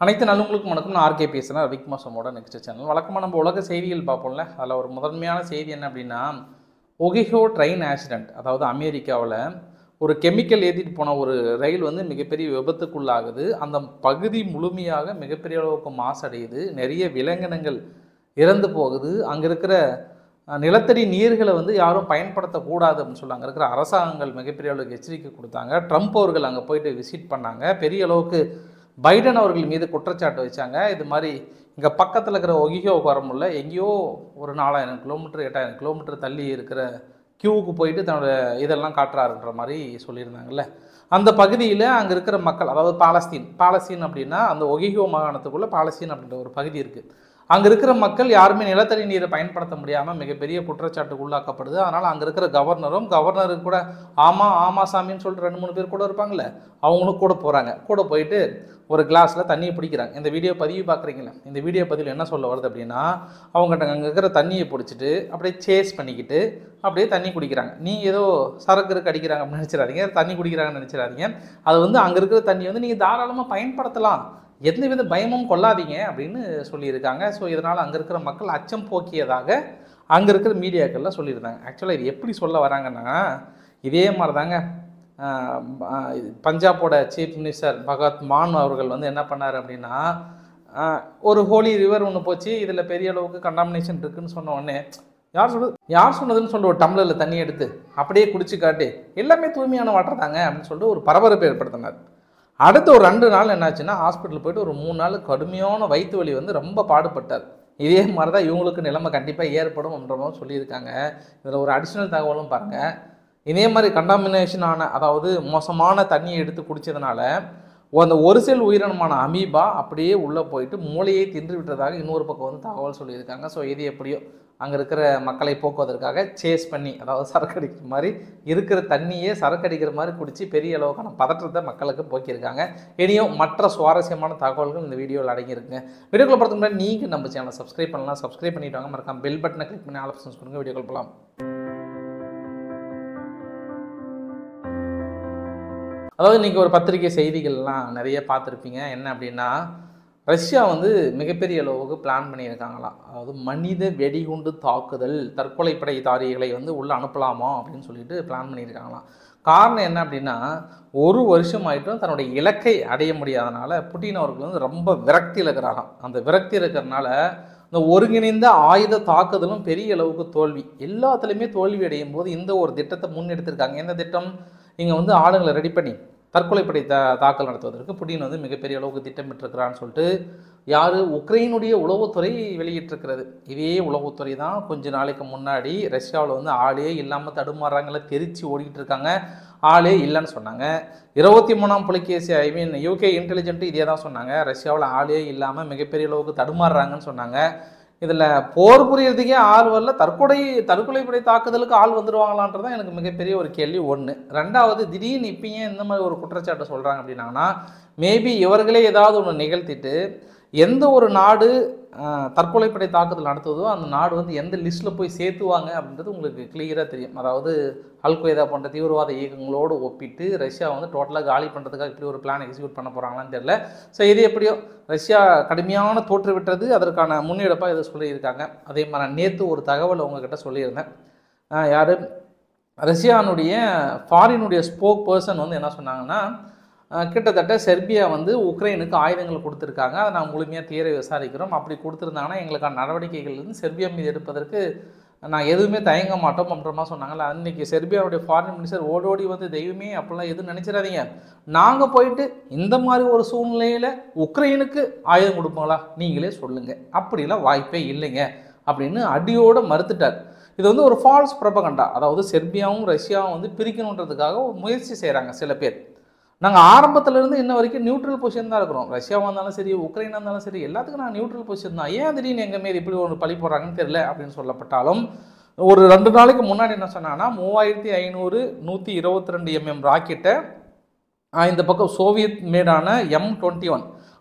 அனைத்து நல்லவங்களுக்கும் வணக்கம் நான் ஆர்கே பேசுகிறேன் ரவிக் மாசமோட நெக்ஸ்ட் சேனல் வழக்கமாக நம்ம உலக செய்திகள் பார்ப்போம்ல அதில் ஒரு முதன்மையான செய்தி என்ன அப்படின்னா ஒகிஹோ ட்ரெயின் ஆக்சிடெண்ட் அதாவது அமெரிக்காவில் ஒரு கெமிக்கல் ஏற்றிட்டு போன ஒரு ரயில் வந்து மிகப்பெரிய விபத்துக்குள்ளாகுது அந்த பகுதி முழுமையாக மிகப்பெரிய அளவுக்கு மாசடையுது நிறைய விலங்கினங்கள் இறந்து போகுது அங்கே இருக்கிற அஹ், நிலத்தடி நீர்களை வந்து யாரும் பயன்படுத்தக்கூடாது அப்படின்னு சொல்லி அங்கே இருக்கிற அரசாங்கங்கள் மிகப்பெரிய அளவுக்கு எச்சரிக்கை கொடுத்தாங்க ட்ரம்ப் அவர்கள் அங்கே போயிட்டு விசிட் பண்ணாங்க பெரிய அளவுக்கு பைடன் அவர்கள் மீது குற்றச்சாட்டு வச்சாங்க இது மாதிரி இங்கே பக்கத்தில் இருக்கிற ஒகிஹோவுக்கு வர முடியல எங்கேயோ ஒரு நாலாயிரம் கிலோமீட்டர் எட்டாயிரம் கிலோமீட்டர் தள்ளி இருக்கிற கியூவுக்கு போயிட்டு தன்னோட இதெல்லாம் காட்டுறாருன்ற மாதிரி சொல்லியிருந்தாங்கல்ல அந்த பகுதியில் அங்கே இருக்கிற மக்கள் அதாவது பாலஸ்தீன் பாலஸ்தீன் அப்படின்னா அந்த ஒகிஹோ மாகாணத்துக்குள்ளே பாலஸ்தீன் அப்படின்ற ஒரு பகுதி இருக்குது அங்கே இருக்கிற மக்கள் யாருமே நிலத்தடி நீரை பயன்படுத்த முடியாமல் மிகப்பெரிய குற்றச்சாட்டுக்கு உள்ளாக்கப்படுது அதனால் அங்கே இருக்கிற கவர்னரும் கவர்னருக்கு கூட ஆமாம் ஆமா சாமின்னு சொல்லிட்டு ரெண்டு மூணு பேர் கூட இருப்பாங்களே அவங்களும் கூட போகிறாங்க கூட போயிட்டு ஒரு கிளாஸில் தண்ணியை பிடிக்கிறாங்க இந்த வீடியோ பதிவு பார்க்குறீங்களே இந்த வீடியோ பதிவில் என்ன சொல்ல வருது அப்படின்னா அவங்ககிட்ட அங்கே இருக்கிற தண்ணியை பிடிச்சிட்டு அப்படியே சேஸ் பண்ணிக்கிட்டு அப்படியே தண்ணி குடிக்கிறாங்க நீ ஏதோ சரக்கு இருக்கு அடிக்கிறாங்க அப்படின்னு நினச்சிடாதீங்க தண்ணி குடிக்கிறாங்கன்னு நினச்சிடாதீங்க அது வந்து அங்கே இருக்கிற தண்ணி வந்து நீங்கள் தாராளமாக பயன்படுத்தலாம் எந்த வித பயமும் கொள்ளாதீங்க அப்படின்னு சொல்லியிருக்காங்க ஸோ இதனால் அங்கே இருக்கிற மக்கள் அச்சம் போக்கியதாக அங்கே இருக்கிற மீடியாக்கள்லாம் சொல்லியிருந்தாங்க ஆக்சுவலாக இது எப்படி சொல்ல வராங்கன்னா இதே மாதிரி தாங்க ஆஹ், ஆஹ், இது பஞ்சாபோட சீஃப் மினிஸ்டர் பகத் மான் அவர்கள் வந்து என்ன பண்ணார் அப்படின்னா ஆஹ், ஒரு ஹோலி ரிவர் ஒன்று போச்சு இதில் பெரிய அளவுக்கு கண்டாமினேஷன் இருக்குன்னு சொன்ன உடனே யார் சொல்றது யார் சொன்னதுன்னு சொல்லிட்டு ஒரு டம்ளரில் தண்ணி எடுத்து அப்படியே குடிச்சு காட்டி எல்லாமே தூய்மையான வாட்டர் தாங்க அப்படின்னு சொல்லிட்டு ஒரு பரபரப்பை ஏற்படுத்தினார் அடுத்த ஒரு ரெண்டு நாள் என்னாச்சுன்னா ஹாஸ்பிட்டல் போயிட்டு ஒரு மூணு நாள் கடுமையான வயிற்று வலி வந்து ரொம்ப பாடுபட்டார் இதே மாதிரி தான் இவங்களுக்கு நிலைமை கண்டிப்பாக ஏற்படும் அப்படின்ற மாதிரி சொல்லியிருக்காங்க இதில் ஒரு அடிஷ்னல் தகவலும் பாருங்கள் இதே மாதிரி கண்டாமினேஷன் ஆன அதாவது மோசமான தண்ணியை எடுத்து குடித்ததுனால அந்த ஒரு செல் உயிரினமான அமீபா அப்படியே உள்ளே போயிட்டு மூளையை தின்று விட்டதாக இன்னொரு பக்கம் வந்து தகவல் சொல்லியிருக்காங்க ஸோ இது எப்படியோ அங்கே இருக்கிற மக்களை போக்குவதற்காக சேஸ் பண்ணி அதாவது சரக்கு அடிக்கிற மாதிரி இருக்கிற தண்ணியே சரக்கு அடிக்கிற மாதிரி குடித்து பெரிய அளவுக்கான பதற்றத்தை மக்களுக்கு போக்கியிருக்காங்க இனியும் மற்ற சுவாரஸ்யமான தகவல்கள் இந்த வீடியோவில் அடங்கியிருக்குங்க வீடியோக்குள்ள பார்த்துக்கு முன்னாடி நீங்கள் நம்ம சேனலை சப்ஸ்கிரைப் பண்ணலாம் சப்ஸ்கிரைப் பண்ணிட்டு வாங்க மறக்காம பெல் பட்டனை கிளிக் பண்ணி ஆல் ஆப்ஷன்ஸ் கொடுங்க வீடியோக்குள்ள போகலாம் அதாவது இன்றைக்கி ஒரு பத்திரிகை செய்திகள்லாம் நிறைய பார்த்துருப்பீங்க என்ன அப்படின்னா ரஷ்யா வந்து மிகப்பெரிய அளவுக்கு பிளான் பண்ணியிருக்காங்களாம் அதாவது மனித வெடிகுண்டு தாக்குதல் தற்கொலைப்படைதாரிகளை வந்து உள்ளே அனுப்பலாமா அப்படின்னு சொல்லிட்டு பிளான் பண்ணியிருக்காங்களாம் காரணம் என்ன அப்படின்னா ஒரு வருஷம் ஆயிட்டும் தன்னுடைய இலக்கை அடைய முடியாதனால புட்டின் அவர்கள் வந்து ரொம்ப விரக்தியில் இருக்கிறாராம் அந்த விரக்தி இருக்கிறனால இந்த ஒருங்கிணைந்த ஆயுத தாக்குதலும் பெரிய அளவுக்கு தோல்வி எல்லாத்துலேயுமே தோல்வி அடையும் போது இந்த ஒரு திட்டத்தை முன்னெடுத்திருக்காங்க எந்த திட்டம் இங்கே வந்து ஆளுங்களை ரெடி பண்ணி தற்கொலைப்படை தா தாக்கல் நடத்துவதற்கு புட்டின் வந்து மிகப்பெரிய அளவுக்கு திட்டமிட்டிருக்கிறான்னு சொல்லிட்டு யார் உக்ரைனுடைய உளவுத்துறை வெளியிட்டிருக்கிறது இதே உளவுத்துறை தான் கொஞ்ச நாளைக்கு முன்னாடி ரஷ்யாவில் வந்து ஆளே இல்லாமல் தடுமாறுறாங்கள தெரிச்சு ஓடிக்கிட்டு இருக்காங்க ஆளே இல்லைன்னு சொன்னாங்க இருபத்தி மூணாம் Pulikesi I mean UK intelligent இதே தான் சொன்னாங்க ரஷ்யாவில் ஆளே இல்லாமல் மிகப்பெரிய அளவுக்கு தடுமாறுறாங்கன்னு சொன்னாங்க இதில் போர் புரியறதுக்கே ஆள் வரல தற்கொலை தற்கொலைப்படை தாக்குதலுக்கு ஆள் வந்துடுவாங்களான்றது தான் எனக்கு மிகப்பெரிய ஒரு கேள்வி ஒன்று ரெண்டாவது திடீர்னு இப்போ ஏன் இந்த மாதிரி ஒரு குற்றச்சாட்டை சொல்கிறாங்க அப்படின்னாங்கன்னா மேபி இவர்களே ஏதாவது ஒன்று நிகழ்த்திட்டு எந்த ஒரு நாடு ஆஹ், தற்கொலைப்படை தாக்குதல் நடத்துவதோ அந்த நாடு வந்து எந்த லிஸ்ட்டில் போய் சேர்த்துவாங்க அப்படின்றது உங்களுக்கு கிளியராக தெரியும் அதாவது அல்கொய்தா போன்ற தீவிரவாத இயக்கங்களோடு ஒப்பிட்டு ரஷ்யா வந்து டோட்டலாக காலி பண்ணுறதுக்காக இப்படி ஒரு பிளான் எக்ஸிக்யூட் பண்ண போகிறாங்களான்னு தெரியல ஸோ இது எப்படியோ ரஷ்யா கடுமையான தோற்று விட்டது அதற்கான முன்னெடுப்பாக இதை சொல்லியிருக்காங்க அதே மாதிரி நேற்று ஒரு தகவல் உங்ககிட்ட சொல்லியிருந்தேன் யார் ரஷ்யானுடைய ஃபாரினுடைய ஸ்போக் பர்சன் வந்து என்ன சொன்னாங்கன்னா அஹ், கிட்டத்தட்ட செர்பியா வந்து உக்ரைனுக்கு ஆயுதங்கள் கொடுத்துருக்காங்க அதை நான் முழுமையாக தீர விசாரிக்கிறோம் அப்படி கொடுத்துருந்தாங்கன்னா எங்களுக்கான நடவடிக்கைகள் வந்து செர்பியா மீது எடுப்பதற்கு நான் எதுவுமே தயங்க மாட்டோம் அப்படின்ற மாதிரி சொன்னாங்கல்ல அன்னைக்கு செர்பியாவுடைய ஃபாரின் மினிஸ்டர் ஓடோடி வந்து தெய்வமே அப்படிலாம் எதுவும் நினச்சிடாதீங்க நாங்கள் போயிட்டு இந்த மாதிரி ஒரு சூழ்நிலையில் உக்ரைனுக்கு ஆயுதம் கொடுப்போங்களா நீங்களே சொல்லுங்கள் அப்படிலாம் வாய்ப்பே இல்லைங்க அப்படின்னு அடியோடு மறுத்துட்டார் இது வந்து ஒரு ஃபால்ஸ் ப்ரொபகண்டா அதாவது செர்பியாவும் ரஷ்யாவும் வந்து பிரிக்கணுன்றதுக்காக ஒரு முயற்சி செய்கிறாங்க சில பேர் நாங்கள் ஆரம்பத்துலேருந்து இன்ன வரைக்கும் நியூட்ரல் பொசிஷன் தான் இருக்கிறோம் ரஷ்யாவாக இருந்தாலும் சரி உக்ரைனாக இருந்தாலும் சரி எல்லாத்துக்கும் நாங்கள் நியூட்ரல் பொசிஷன் தான் ஏன் திடீர்னு எங்கள் மீது இப்படி ஒரு பழி போடுறாங்கன்னு தெரியல அப்படின்னு சொல்லப்பட்டாலும் ஒரு ரெண்டு நாளைக்கு முன்னாடி என்ன சொன்னாங்கன்னா மூவாயிரத்தி ஐநூறு நூற்றி இருபத்தி ரெண்டு எம்எம் ராக்கெட்டை ஆஹ் இந்த பக்கம் சோவியத் மேடான எம் டுவெண்ட்டி ஒன்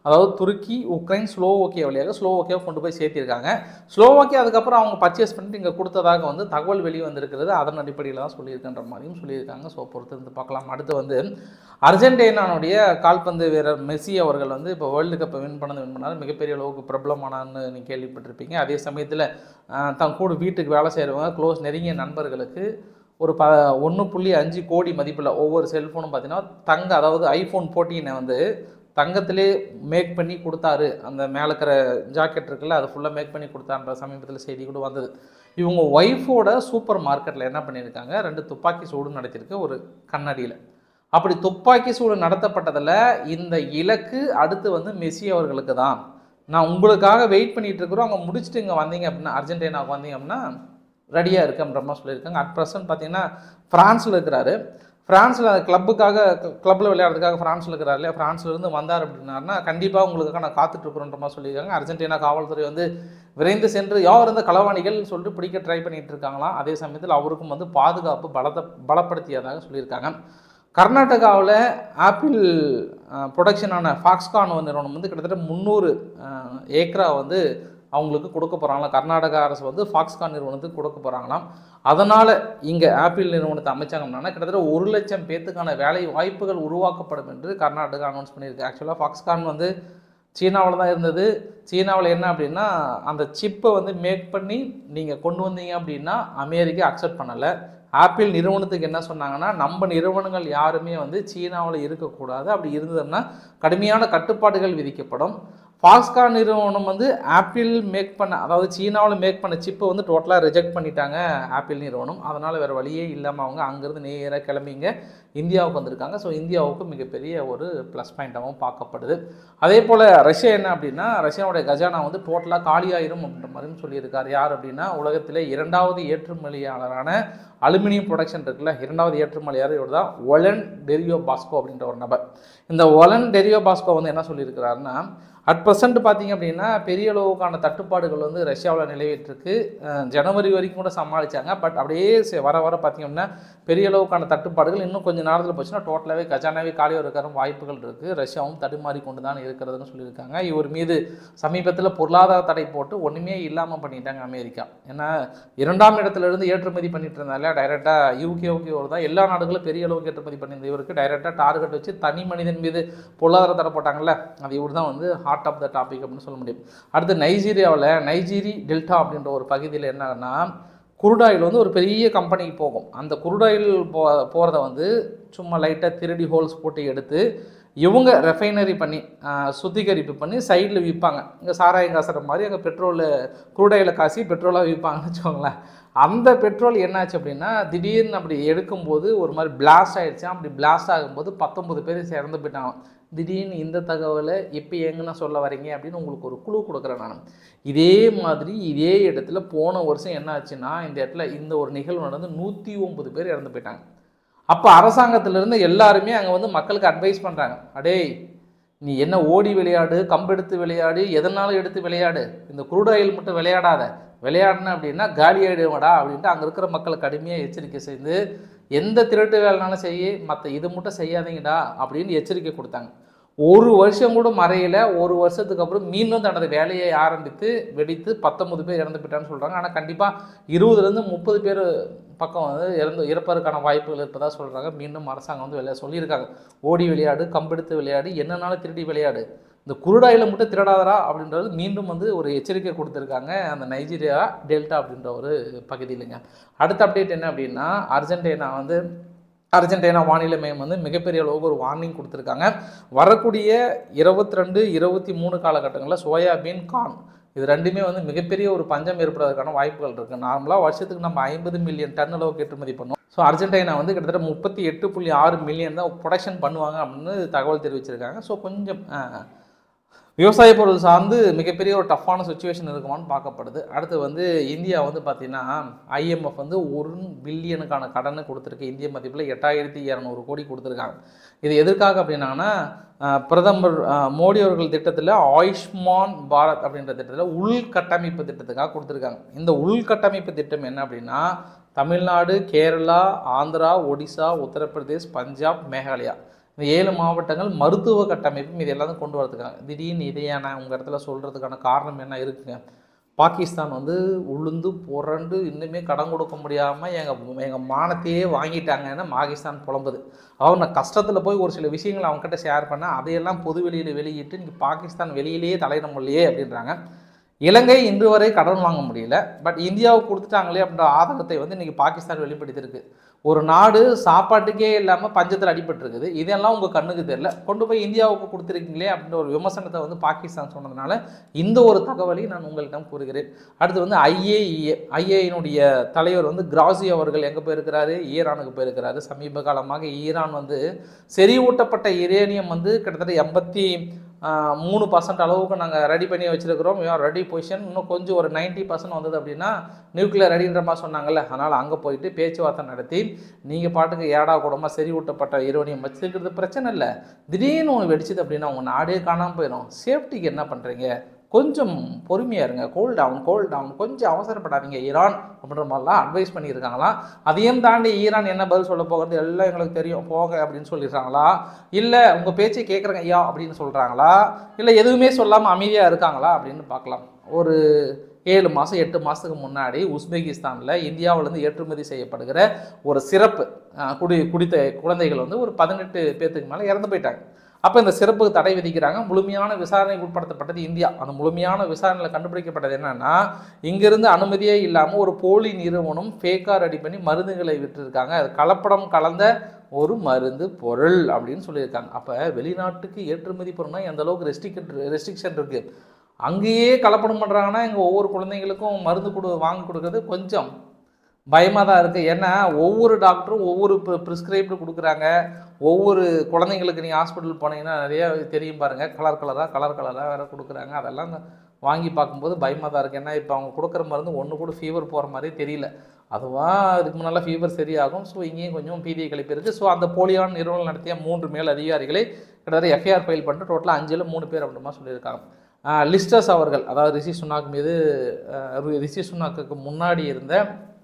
அதாவது துருக்கி உக்ரைன் ஸ்லோவோக்கியா வழியாக ஸ்லோவோக்கியா கொண்டு போய் சேர்த்திருக்காங்க ஸ்லோவோக்கியா அதுக்கப்புறம் அவங்க பர்ச்சேஸ் பண்ணிட்டு இங்கே கொடுத்ததாக வந்து தகவல் வெளியே வந்திருக்கிறது அதன் அடிப்படையில் தான் சொல்லியிருக்கின்ற மாதிரியும் சொல்லியிருக்காங்க ஸோ பொறுத்து இருந்து பார்க்கலாம் அடுத்து வந்து அர்ஜென்டினானுடைய கால்பந்து வீரர் மெஸ்ஸி அவர்கள் வந்து இப்போ வேர்ல்டு கப்பை வின் பண்ணது வின் பண்ணாரு மிகப்பெரிய அளவுக்கு பிரபலமானான்னு நீங்கள் கேள்விப்பட்டிருப்பீங்க அதே சமயத்தில் தன் கூட வீட்டுக்கு வேலை செய்கிறவங்க க்ளோஸ் நெருங்கிய நண்பர்களுக்கு ஒரு ப ஒன்று புள்ளி அஞ்சு கோடி மதிப்பில் ஒவ்வொரு செல்ஃபோனும் பார்த்தீங்கன்னா தங்க அதாவது ஐஃபோன் ஃபோர்டீனை வந்து தங்கத்திலே மேக் பண்ணி கொடுத்தாரு அந்த மேலே இருக்கிற ஜாக்கெட் இருக்குல்ல அது ஃபுல்லாக மேக் பண்ணி கொடுத்தான்ற சமீபத்தில் செய்தி கூட வந்தது இவங்க ஒய்ஃபோட சூப்பர் மார்க்கெட்டில் என்ன பண்ணியிருக்காங்க ரெண்டு துப்பாக்கி சூடு நடத்தியிருக்கு ஒரு கண்ணாடியில் அப்படி துப்பாக்கி சூடு நடத்தப்பட்டதில் இந்த இலக்கு அடுத்து வந்து மெஸ்ஸி அவர்களுக்கு தான் நான் உங்களுக்காக வெயிட் பண்ணிட்டு இருக்கிறோம் அங்கே முடிச்சுட்டு இங்கே வந்தீங்க அப்படின்னா அர்ஜென்டினாவுக்கு வந்தீங்க அப்படின்னா ரெடியாக இருக்குன்ற மாதிரி சொல்லியிருக்காங்க அட் ப்ரெசன்ட் பார்த்தீங்கன்னா ஃப்ரான்ஸில் இருக்கிறாரு ஃப்ரான்ஸில் கிளப்புக்காக கிளப்பில் விளையாடுறதுக்காக ஃப்ரான்ஸில் இருக்கிறார் இல்லையா ஃப்ரான்ஸ்லேருந்து வந்தார் அப்படின்னாருன்னா கண்டிப்பாக உங்களுக்காக நான் காத்துட்ருக்குறோன்ற மாதிரி சொல்லியிருக்காங்க அர்ஜென்டினா காவல்துறை வந்து விரைந்து சென்று யார் இருந்த களவாணிகள் சொல்லிட்டு பிடிக்க ட்ரை பண்ணிட்டு இருக்காங்களாம் அதே சமயத்தில் அவருக்கும் வந்து பாதுகாப்பு பலத்தை பலப்படுத்தியதாக சொல்லியிருக்காங்க கர்நாடகாவில் ஆப்பிள் ப்ரொடக்ஷனான ஃபாக்ஸ்கான் நிறுவனம் வந்து கிட்டத்தட்ட முந்நூறு ஏக்கரா வந்து அவங்களுக்கு கொடுக்க போகிறாங்களாம் கர்நாடக அரசு வந்து ஃபாக்ஸ்கான் நிறுவனத்துக்கு கொடுக்க போகிறாங்களாம் அதனால் இங்கே ஆப்பிள் நிறுவனத்தை அமைச்சாங்கன்னா கிட்டத்தட்ட ஒரு லட்சம் பேத்துக்கான வேலை வாய்ப்புகள் உருவாக்கப்படும் என்று கர்நாடகா அனௌன்ஸ் பண்ணியிருக்கு ஆக்சுவலாக ஃபாக்ஸ்கான் வந்து சீனாவில் தான் இருந்தது சீனாவில் என்ன அப்படின்னா அந்த சிப்பை வந்து மேக் பண்ணி நீங்கள் கொண்டு வந்தீங்க அப்படின்னா அமெரிக்கா அக்செப்ட் பண்ணலை ஆப்பிள் நிறுவனத்துக்கு என்ன சொன்னாங்கன்னா நம்ம நிறுவனங்கள் யாருமே வந்து சீனாவில் இருக்கக்கூடாது அப்படி இருந்ததுன்னா கடுமையான கட்டுப்பாடுகள் விதிக்கப்படும் ஃபாக்ஸ்கான் நிறுவனம் வந்து ஆப்பிள் மேக் பண்ண அதாவது சீனாவில் மேக் பண்ண சிப்பை வந்து டோட்டலாக ரிஜெக்ட் பண்ணிட்டாங்க ஆப்பிள் நிறுவனம் அதனால் வேறு வழியே இல்லாமல் அவங்க அங்கேருந்து நேராக கிளம்பிங்க இந்தியாவுக்கு வந்திருக்காங்க ஸோ இந்தியாவுக்கு மிகப்பெரிய ஒரு ப்ளஸ் பாயிண்ட்டாகவும் பார்க்கப்படுது அதே போல் ரஷ்யா என்ன அப்படின்னா ரஷ்யாவுடைய கஜானா வந்து டோட்டலாக காலியாயிரும் அப்படின்ற மாதிரியும் சொல்லியிருக்காரு யார் அப்படின்னா உலகத்தில் இரண்டாவது ஏற்றுமதியாளரான அலுமினியம் ப்ரொடக்ஷன் இருக்குல்ல இரண்டாவது ஏற்றுமதியாளர் இவர் தான் ஒலன் டெரியோ பாஸ்கோ அப்படின்ற ஒரு நபர் இந்த ஒலன் டெரியோ பாஸ்கோ வந்து என்ன சொல்லியிருக்கிறாருன்னா அட் ப்ரெசண்ட் பார்த்தீங்க அப்படின்னா பெரிய அளவுக்கான தட்டுப்பாடுகள் வந்து ரஷ்யாவில் நிலவிட்டிருக்கு அஹ் ஜனவரி வரைக்கும் கூட சமாளித்தாங்க பட் அப்படியே சே- வர வர பார்த்தீங்க அப்படின்னா பெரிய அளவுக்கான தட்டுப்பாடுகள் இன்னும் கொஞ்சம் நேரத்தில் போச்சுன்னா டோட்டலாகவே கஜானாவே காலியாக இருக்கிற வாய்ப்புகள் இருக்குது ரஷ்யாவும் தடுமாறி கொண்டு தான் இருக்கிறதுன்னு சொல்லியிருக்காங்க இவர் மீது சமீபத்தில் பொருளாதார தடை போட்டு ஒன்றுமே இல்லாமல் பண்ணிட்டாங்க அமெரிக்கா ஏன்னா இரண்டாம் இடத்துல இருந்து ஏற்றுமதி பண்ணிட்டு இருந்தால டைரெக்டாக யூகேவுக்கு ஒரு தான் எல்லா நாடுகளும் பெரிய அளவுக்கு ஏற்றுமதி பண்ணியிருந்த இவருக்கு டைரெக்டாக டார்கெட் வச்சு தனி மனிதன் மீது பொருளாதார தடை போட்டாங்கல்ல அது இவர் தான் வந்து ஹார்ட் ஆஃப் த டாபிக் அப்படின்னு சொல்ல முடியும் அடுத்து நைஜீரியாவில் நைஜீரி டெல்டா அப்படின்ற ஒரு பகுதியில் என்னன்னா குருடாயில் வந்து ஒரு பெரிய கம்பெனிக்கு போகும் அந்த குருடாயில் போ போகிறத வந்து சும்மா லைட்டாக திருடி ஹோல்ஸ் போட்டு எடுத்து இவங்க ரெஃபைனரி பண்ணி ஆஹ், சுத்திகரிப்பு பண்ணி சைடில் விற்பாங்க இங்கே சாராயம் காசுற மாதிரி அங்கே பெட்ரோலு குருடாயில் காசி பெட்ரோலாக விற்பாங்கன்னு வச்சுக்கோங்களேன் அந்த பெட்ரோல் என்னாச்சு அப்படின்னா திடீர்னு அப்படி எடுக்கும்போது ஒரு மாதிரி பிளாஸ்ட் ஆயிடுச்சு அப்படி பிளாஸ்ட் ஆகும்போது பத்தொன்பது பேர் இறந்து போயிட்டாங்க திடீர்னு இந்த தகவலை இப்போ எங்கன்னா சொல்ல வரீங்க அப்படின்னு உங்களுக்கு ஒரு குழு கொடுக்குறேன் நான் இதே மாதிரி இதே இடத்துல போன வருஷம் என்ன ஆச்சுன்னா இந்த இடத்துல இந்த ஒரு நிகழ்வு நடந்து நூற்றி ஒன்பது பேர் இறந்து போயிட்டாங்க அப்போ அரசாங்கத்திலிருந்து எல்லாருமே அங்கே வந்து மக்களுக்கு அட்வைஸ் பண்ணுறாங்க அடேய் நீ என்ன ஓடி விளையாடு கம்பெடுத்து விளையாடு எதனாலும் எடுத்து விளையாடு இந்த குரூட் ஆயில் மட்டும் விளையாடாத விளையாடின அப்படின்னா காலி ஆயிடுவாடா அப்படின்ட்டு அங்கே இருக்கிற மக்களை கடுமையாக எச்சரிக்கை செய்து எந்த திருட்டு வேலைனாலும் செய்ய மற்ற இது மட்டும் செய்யாதீங்கடா அப்படின்னு எச்சரிக்கை கொடுத்தாங்க ஒரு வருஷம் கூட மறையல ஒரு வருஷத்துக்கு அப்புறம் மீண்டும் தனது வேலையை ஆரம்பித்து வெடித்து பத்தொன்பது பேர் இறந்து போயிட்டான்னு சொல்கிறாங்க ஆனால் கண்டிப்பாக இருபதுலேருந்து முப்பது பேர் பக்கம் வந்து இறந்து இறப்பதற்கான வாய்ப்புகள் இருப்பதா சொல்கிறாங்க மீண்டும் அரசாங்கம் வந்து வெளியே சொல்லியிருக்காங்க ஓடி விளையாடு கம்பெடுத்து விளையாடு என்னன்னாலும் திருடி விளையாடு இந்த குருடாயில் மட்டும் திருடாதரா அப்படின்றது மீண்டும் வந்து ஒரு எச்சரிக்கை கொடுத்துருக்காங்க அந்த நைஜீரியா டெல்டா அப்படின்ற ஒரு பகுதியிலுங்க அடுத்த அப்டேட் என்ன அப்படின்னா அர்ஜென்டினா வந்து அர்ஜென்டினா வானிலை மையம் வந்து மிகப்பெரிய அளவுக்கு ஒரு வார்னிங் கொடுத்துருக்காங்க வரக்கூடிய இருபத்தி ரெண்டு இருபத்தி மூணு காலகட்டங்களில் சோயாபீன் கார்ன் இது ரெண்டுமே வந்து மிகப்பெரிய ஒரு பஞ்சம் ஏற்படுவதற்கான வாய்ப்புகள் இருக்குது நார்மலாக வருஷத்துக்கு நம்ம ஐம்பது மில்லியன் டன் அளவுக்கு ஏற்றுமதி பண்ணோம் ஸோ அர்ஜென்டினா வந்து கிட்டத்தட்ட முப்பத்தி எட்டு புள்ளி ஆறு மில்லியன் தான் ப்ரொடக்ஷன் பண்ணுவாங்க அப்படின்னு தகவல் தெரிவிச்சிருக்காங்க ஸோ கொஞ்சம் ஆஹ், விவசாய பொருள் சார்ந்து மிகப்பெரிய ஒரு டஃப்பான சுச்சுவேஷன் இருக்குமான்னு பார்க்கப்படுது அடுத்து வந்து இந்தியா வந்து பார்த்திங்கன்னா ஐஎம்எஃப் வந்து ஒரு பில்லியனுக்கான கடனை கொடுத்துருக்கு இந்திய மதிப்பில் எட்டாயிரத்தி இரநூறு கோடி கொடுத்துருக்காங்க இது எதற்காக அப்படின்னாங்கன்னா அஹ், பிரதமர் அஹ், மோடி அவர்கள் திட்டத்தில் ஆயுஷ்மான் பாரத் அப்படின்ற திட்டத்தில் உள்கட்டமைப்பு திட்டத்துக்காக கொடுத்துருக்காங்க இந்த உள்கட்டமைப்பு திட்டம் என்ன அப்படின்னா தமிழ்நாடு கேரளா ஆந்திரா ஒடிசா உத்தரப்பிரதேஷ் பஞ்சாப் மேகாலயா இந்த ஏழு மாவட்டங்கள் மருத்துவ கட்டமைப்பும் இது எல்லாத்தையும் கொண்டு வரதுக்காக திடீர்னு இதையான உங்கள் இடத்துல சொல்கிறதுக்கான காரணம் என்ன இருக்குங்க பாகிஸ்தான் வந்து உளுந்து புரண்டு இன்னுமே கடன் கொடுக்க முடியாமல் எங்கள் எங்கள் மானத்தையே வாங்கிட்டாங்கன்னு பாகிஸ்தான் புலம்புது அவங்க கஷ்டத்தில் போய் ஒரு சில விஷயங்களை அவங்ககிட்ட ஷேர் பண்ண அதையெல்லாம் பொது வெளியில் வெளியிட்டு இன்றைக்கி பாகிஸ்தான் வெளியிலேயே தலையிட முடியலையே அப்படின்றாங்க இலங்கை இன்று வரை கடன் வாங்க முடியல பட் இந்தியாவுக்கு கொடுத்துட்டாங்களே அப்படின்ற ஆதங்கத்தை வந்து இன்றைக்கி பாகிஸ்தான் வெளிப்படுத்தியிருக்கு ஒரு நாடு சாப்பாட்டுக்கே இல்லாமல் பஞ்சத்தில் அடிபட்டிருக்குது இதெல்லாம் உங்கள் கண்ணுக்கு தெரியல கொண்டு போய் இந்தியாவுக்கு கொடுத்துருக்கீங்களே அப்படின்ற ஒரு விமர்சனத்தை வந்து பாகிஸ்தான் சொன்னதுனால இந்த ஒரு தகவலை நான் உங்களிடம் கூறுகிறேன் அடுத்து வந்து ஐஏஇஏ ஐஏயினுடைய தலைவர் வந்து கிராசி அவர்கள் எங்கே போயிருக்கிறாரு ஈரானுக்கு போயிருக்கிறாரு சமீப காலமாக ஈரான் வந்து செறிவூட்டப்பட்ட யுரேனியம் வந்து கிட்டத்தட்ட எண்பத்தி ஆஹ், மூணு பர்சன்ட் அளவுக்கு நாங்கள் ரெடி பண்ணி வச்சுருக்கிறோம் ரெடி பொசிஷன் இன்னும் கொஞ்சம் ஒரு 90% பர்சன்ட் வந்தது அப்படின்னா நியூக்ளியர் ரெடின்ற மாதிரி சொன்னாங்கல்ல அதனால் அங்கே போயிட்டு பேச்சுவார்த்தை நடத்தி நீங்கள் பாட்டுக்கு ஏடா கூடமாக செறிவூட்டப்பட்ட யுரேனியம் வச்சுருக்கிறது பிரச்சனை இல்லை திடீர்னு ஒன்று வெடிச்சது அப்படின்னா உங்கள் நாடே காணாமல் போயிடும் சேஃப்டிக்கு என்ன பண்ணுறீங்க கொஞ்சம் பொறுமையாக இருங்க கோல் டவுன் கோல் டவுன் கொஞ்சம் அவசரப்படாதீங்க ஈரான் அப்படின்ற மாதிரிலாம் அட்வைஸ் பண்ணியிருக்காங்களாம் அதையும் தாண்டி ஈரான் என்ன பதில் சொல்ல போகிறது எல்லாம் எங்களுக்கு தெரியும் போங்க அப்படின்னு சொல்லிடுறாங்களா இல்லை உங்கள் பேச்சை கேட்குறேங்க ஐயா அப்படின்னு சொல்கிறாங்களா இல்லை எதுவுமே சொல்லாமல் அமைதியாக இருக்காங்களா அப்படின்னு பார்க்கலாம் ஒரு ஏழு மாதம் எட்டு மாதத்துக்கு முன்னாடி உஸ்பெகிஸ்தானில் இந்தியாவிலேருந்து ஏற்றுமதி செய்யப்படுகிற ஒரு சிறப்பு அஹ், குடி குடித்த குழந்தைகள் வந்து ஒரு பதினெட்டு பேர்த்துக்கு மேலே இறந்து போயிட்டாங்க அப்போ இந்த சிறப்புக்கு தடை விதிக்கிறாங்க முழுமையான விசாரணைக்கு உட்படுத்தப்பட்டது இந்தியா அந்த முழுமையான விசாரணையில் கண்டுபிடிக்கப்பட்டது என்னன்னா இங்கிருந்து அனுமதியே இல்லாமல் ஒரு போலி நிறுவனம் ஃபேக்காக ரெடி பண்ணி மருந்துகளை விட்டுருக்காங்க அது கலப்படம் கலந்த ஒரு மருந்து பொருள் அப்படின்னு சொல்லியிருக்காங்க அப்போ வெளிநாட்டுக்கு ஏற்றுமதி பொருள்னா எந்த அளவுக்கு ரெஸ்ட்ரிக்ட் ரெஸ்ட்ரிக்ஷன் இருக்குது அங்கேயே கலப்படம் பண்ணுறாங்கன்னா இங்கே ஒவ்வொரு குழந்தைங்களுக்கும் மருந்து கொடு வாங்கி கொடுக்கறது கொஞ்சம் பயமாக தான் இருக்குது ஏன்னா ஒவ்வொரு டாக்டரும் ஒவ்வொரு ப்ரிஸ்கிரைப்டு கொடுக்குறாங்க ஒவ்வொரு குழந்தைங்களுக்கு நீங்கள் ஹாஸ்பிட்டல் போனீங்கன்னா நிறைய தெரியும் பாருங்கள் கலர் கலராக கலர் கலராக வேறு கொடுக்குறாங்க அதெல்லாம் வாங்கி பார்க்கும்போது பயமாக தான் இருக்குது ஏன்னா இப்போ அவங்க கொடுக்குற மருந்து ஒன்று கூட ஃபீவர் போகிற மாதிரி தெரியல அதுவாக இதுக்கு முன்னால் ஃபீவர் சரியாகும் ஸோ இங்கேயும் கொஞ்சம் பீதியை கழிப்பு இருக்குது ஸோ அந்த போலியான நிறுவனம் நடத்திய மூன்று மேல் அதிகாரிகளை கிட்டத்தட்ட எஃப்ஐஆர் ஃபைல் பண்ணிட்டு டோட்டலாக அஞ்சில் மூணு பேர் அப்படிமா சொல்லியிருக்காங்க ஆஹ் லிஸ்டர்ஸ் அவர்கள் அதாவது ரிஷி சுனாக் மீது ஆஹ் ரிஷி சுனாக்குக்கு முன்னாடி இருந்த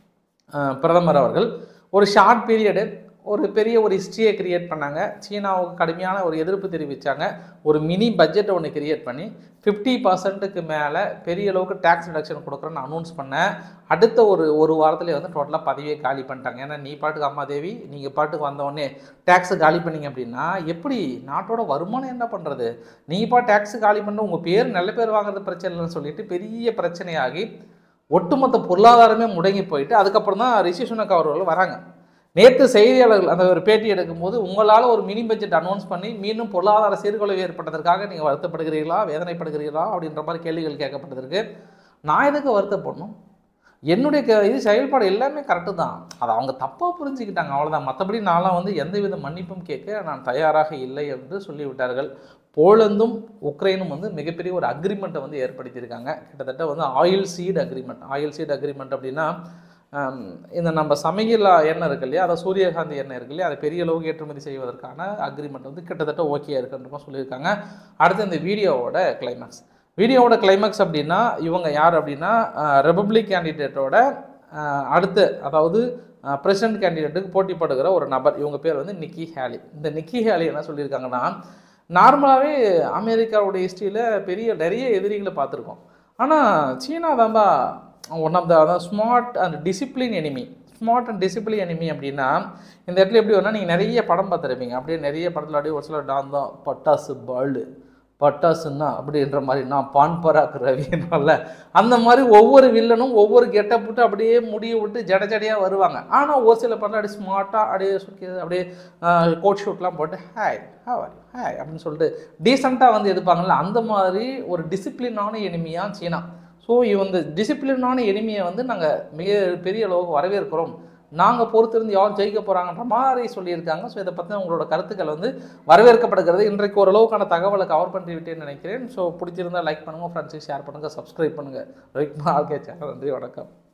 ஆஹ் பிரதமர் அவர்கள் ஒரு ஷார்ட் பீரியடு ஒரு பெரிய ஒரு ஹிஸ்ட்ரியை கிரியேட் பண்ணாங்க சீனாவுக்கு கடுமையான ஒரு எதிர்ப்பு தெரிவித்தாங்க ஒரு மினி பட்ஜெட்டை ஒன்று கிரியேட் பண்ணி ஃபிஃப்டி பர்சன்ட்டுக்கு மேலே பெரிய அளவுக்கு டேக்ஸ் ரிடக்ஷன் கொடுக்குறேன்னு அனௌன்ஸ் பண்ணேன் அடுத்த ஒரு ஒரு வாரத்திலே வந்து டோட்டலாக பதவியை காலி பண்ணிட்டாங்க ஏன்னா நீ பாட்டுக்கு அம்மா தேவி நீங்கள் பாட்டுக்கு வந்தோடனே டேக்ஸை காலி பண்ணீங்க அப்படின்னா எப்படி நாட்டோட வருமானம் என்ன பண்ணுறது நீங்கள் பா டேக்ஸ் காலி பண்ண உங்கள் பேர் நல்ல பேர் வாங்குறது பிரச்சனை இல்லைன்னு சொல்லிட்டு பெரிய பிரச்சனையாகி ஒட்டுமொத்த பொருளாதாரமே முடங்கி போயிட்டு அதுக்கப்புறம் தான் ரிஷி சுனக் அவர்கள் வராங்க நேற்று செய்தியாளர்கள் அந்த ஒரு பேட்டி எடுக்கும்போது உங்களால் ஒரு மினி பட்ஜெட் அனௌன்ஸ் பண்ணி மீண்டும் பொருளாதார சீர்குலைவு ஏற்பட்டதற்காக நீங்கள் வருத்தப்படுகிறீர்களா வேதனைப்படுகிறீர்களா அப்படின்ற மாதிரி கேள்விகள் கேட்கப்பட்டதற்கு நான் எதுக்கு வருத்தப்படணும் என்னுடைய க இது செயல்பாடு எல்லாமே கரெக்டு தான் அதை அவங்க தப்பாக புரிஞ்சுக்கிட்டாங்க அவ்வளோதான் மற்றபடி நான்லாம் வந்து எந்தவித மன்னிப்பும் கேட்க நான் தயாராக இல்லை என்று சொல்லிவிட்டார்கள் போலந்தும் உக்ரைனும் வந்து மிகப்பெரிய ஒரு அக்ரிமெண்ட்டை வந்து ஏற்படுத்தியிருக்காங்க கிட்டத்தட்ட வந்து oil seat agreement oil seat agreement அப்படின்னா ஆம், இந்த நம்ம சமையல் எண்ணெய் இருக்கு இல்லையா அதை சூரியகாந்தி எண்ணெய் இருக்கு இல்லையா அதை பெரிய அளவுக்கு ஏற்றுமதி செய்வதற்கான அக்ரிமெண்ட் வந்து கிட்டத்தட்ட ஓகே இருக்குன்ற மாதிரி சொல்லியிருக்காங்க அடுத்து இந்த வீடியோவோட கிளைமேக்ஸ் வீடியோவோட கிளைமேக்ஸ் அப்படின்னா இவங்க யார் அப்படின்னா ரிபப்ளிக் கேண்டிடேட்டோட அடுத்து அதாவது பிரசிடென்ட் கேண்டிடேட்டுக்கு போட்டி போடுகிற ஒரு நபர் இவங்க பேர் வந்து நிக்கி ஹேலி இந்த நிக்கி ஹேலி என்ன சொல்லியிருக்காங்கன்னா நார்மலாகவே அமெரிக்காவுடைய ஹிஸ்ட்ரியில் பெரிய நிறைய எதிரிகளை பார்த்துருக்கோம் ஆனால் சீனா தான்பா ஒன் ஆஃப் த அதான் smart and discipline enemy smart and discipline enemy அப்படின்னா இந்த இடத்துல எப்படி வரும்னா நீங்கள் நிறைய படம் பார்த்துருப்பீங்க அப்படியே நிறைய படத்தில் அப்படியே ஒரு சில டான் தான் பட்டாசு பாலு பட்டாசுன்னா அப்படின்ற மாதிரி நான் பான் பராக் ரவின்றல அந்த மாதிரி ஒவ்வொரு வில்லனும் ஒவ்வொரு கெட்டப் விட்டு அப்படியே முடிய விட்டு ஜட ஜடையாக வருவாங்க ஆனால் ஒரு சில படம் அப்படியே ஸ்மார்ட்டாக அப்படியே சுக்கி அப்படியே கோட் ஷூட்லாம் போட்டு ஹாய் ஹாய் ஹாய் அப்படின்னு சொல்லிட்டு டீசெண்டாக வந்து எடுப்பாங்கல்ல அந்த மாதிரி ஒரு டிசிப்ளினான எனிமியாக சீனா ஸோ இந்த டிசிப்ளினான எனிமியை வந்து நாங்கள் மிக பெரிய அளவுக்கு வரவேற்கிறோம் நாங்கள் பொறுத்திருந்து யார் ஜெயிக்க போகிறாங்கன்ற மாதிரி சொல்லியிருக்காங்க ஸோ இதை பற்றி உங்களோட கருத்துக்கள் வந்து வரவேற்கப்படுகிறது இன்றைக்கு ஓரளவுக்கான தகவலை கவர் பண்ணி விட்டேன்னு நினைக்கிறேன் ஸோ பிடிச்சிருந்தா லைக் பண்ணுங்கள் ஃப்ரெண்ட்ஸுக்கு ஷேர் பண்ணுங்கள் சப்ஸ்கிரைப் பண்ணுங்கள் ரைட் ஆர்கே சேனல் நன்றி வணக்கம்